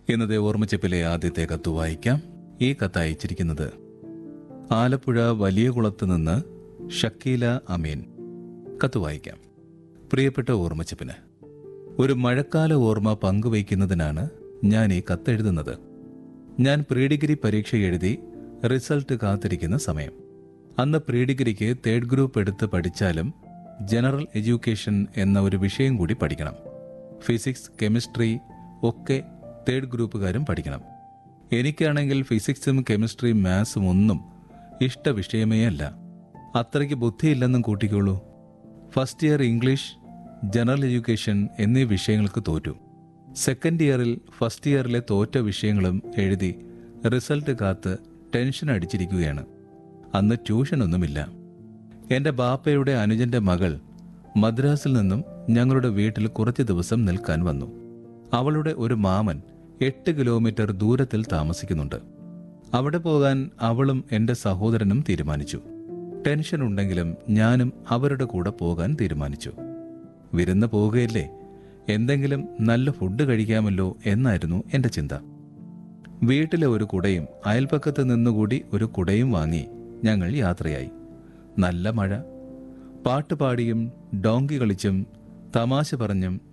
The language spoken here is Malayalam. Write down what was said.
ഇന്നത്തെ ഓർമ്മച്ചപ്പിലെ ആദ്യത്തെ കത്ത് വായിക്കാം ഈ കത്ത് അയച്ചിരിക്കുന്നത് ആലപ്പുഴ വലിയ കുളത്ത് നിന്ന് ഷക്കീല അമീൻ കത്ത് വായിക്കാം പ്രിയപ്പെട്ട ഓർമ്മച്ചപ്പിന് ഒരു മഴക്കാല ഓർമ്മ പങ്കുവയ്ക്കുന്നതിനാണ് ഞാൻ ഈ കത്തെഴുതുന്നത് ഞാൻ പ്രീ ഡിഗ്രി പരീക്ഷ എഴുതി റിസൾട്ട് കാത്തിരിക്കുന്ന സമയം അന്ന് പ്രീ ഡിഗ്രിക്ക് തേർഡ് ഗ്രൂപ്പ് എടുത്ത് പഠിച്ചാലും ജനറൽ എഡ്യൂക്കേഷൻ എന്ന ഒരു വിഷയം കൂടി പഠിക്കണം ഫിസിക്സ് കെമിസ്ട്രി ഒക്കെ തേർഡ് ഗ്രൂപ്പുകാരും പഠിക്കണം എനിക്കാണെങ്കിൽ ഫിസിക്സും കെമിസ്ട്രിയും മാത്സും ഒന്നും ഇഷ്ട വിഷയമേ അല്ല അത്രയ്ക്ക് ബുദ്ധിയില്ലെന്നും കൂട്ടിക്കോളൂ first year English general education എന്നീ വിഷയങ്ങൾക്ക് തോറ്റു സെക്കൻഡ് ഇയറിൽ ഫസ്റ്റ് ഇയറിലെ തോറ്റ വിഷയങ്ങളും എഴുതി റിസൾട്ട് കാത്ത് ടെൻഷൻ അടിച്ചിരിക്കുകയാണ് അന്ന് ട്യൂഷനൊന്നുമില്ല എൻ്റെ ബാപ്പയുടെ അനുജന്റെ മകൾ മദ്രാസിൽ നിന്നും ഞങ്ങളുടെ വീട്ടിൽ കുറച്ച് ദിവസം നിൽക്കാൻ വന്നു അവളുടെ ഒരു മാമൻ എട്ട് കിലോമീറ്റർ ദൂരത്തിൽ താമസിക്കുന്നുണ്ട് അവിടെ പോകാൻ അവളും എൻ്റെ സഹോദരനും തീരുമാനിച്ചു ടെൻഷൻ ഉണ്ടെങ്കിലും ഞാനും അവരുടെ കൂടെ പോകാൻ തീരുമാനിച്ചു വിരുന്ന് പോവുകയല്ലേ എന്തെങ്കിലും നല്ല ഫുഡ് കഴിക്കാമല്ലോ എന്നായിരുന്നു എൻ്റെ ചിന്ത വീട്ടിലെ ഒരു കുടയും അയൽപ്പക്കത്ത് നിന്നുകൂടി ഒരു കുടയും വാങ്ങി ഞങ്ങൾ യാത്രയായി നല്ല മഴ പാട്ടുപാടിയും ഡോങ്കി കളിച്ചും തമാശ പറഞ്ഞും